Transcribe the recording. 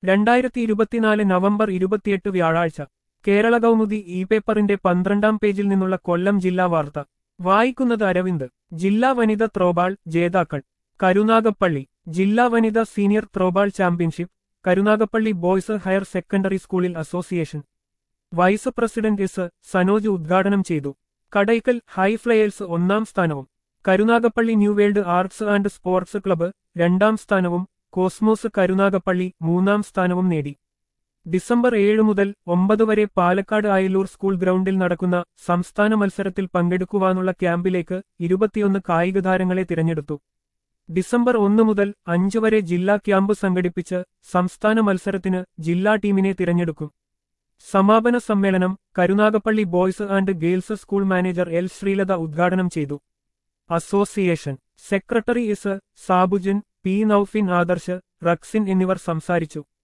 രണ്ടായിരത്തി ഇരുപത്തിനാല് നവംബർ ഇരുപത്തിയെട്ട് വ്യാഴാഴ്ച കേരള കൗമുദി ഇ പേപ്പറിന്റെ പന്ത്രണ്ടാം പേജിൽ നിന്നുള്ള കൊല്ലം ജില്ലാ വാർത്ത വായിക്കുന്നത് അരവിന്ദ് ജില്ലാ വനിത ത്രോബാൾ ജേതാക്കൾ കരുനാഗപ്പള്ളി ജില്ലാ വനിത senior throwball championship Karunagappally boys higher secondary സ്കൂളിൽ association vice president S Sanoj ഉദ്ഘാടനം ചെയ്തു കടയ്ക്കൽ ഹൈ ഫ്ലയേഴ്സ് ഒന്നാം സ്ഥാനവും Karunagappally new world arts and sports club രണ്ടാം സ്ഥാനവും കോസ്മോസ് കരുനാഗപ്പള്ളി മൂന്നാം സ്ഥാനവും നേടി ഡിസംബർ ഏഴ് മുതൽ ഒമ്പത് വരെ പാലക്കാട് അയലൂർ സ്കൂൾ ഗ്രൗണ്ടിൽ നടക്കുന്ന സംസ്ഥാന മത്സരത്തിൽ പങ്കെടുക്കുവാനുള്ള ക്യാമ്പിലേക്ക് ഇരുപത്തിയൊന്ന് കായിക താരങ്ങളെ തിരഞ്ഞെടുത്തു ഡിസംബർ ഒന്ന് മുതൽ അഞ്ച് വരെ ജില്ലാ ക്യാമ്പ് സംഘടിപ്പിച്ച് സംസ്ഥാന മത്സരത്തിന് ജില്ലാ ടീമിനെ തിരഞ്ഞെടുക്കും സമാപന സമ്മേളനം Karunagappally boys and girls school manager L Sreelatha ഉദ്ഘാടനം ചെയ്തു association secretary S Sabujan P Naufin Adarsh Rexin എന്നിവർ സംസാരിച്ചു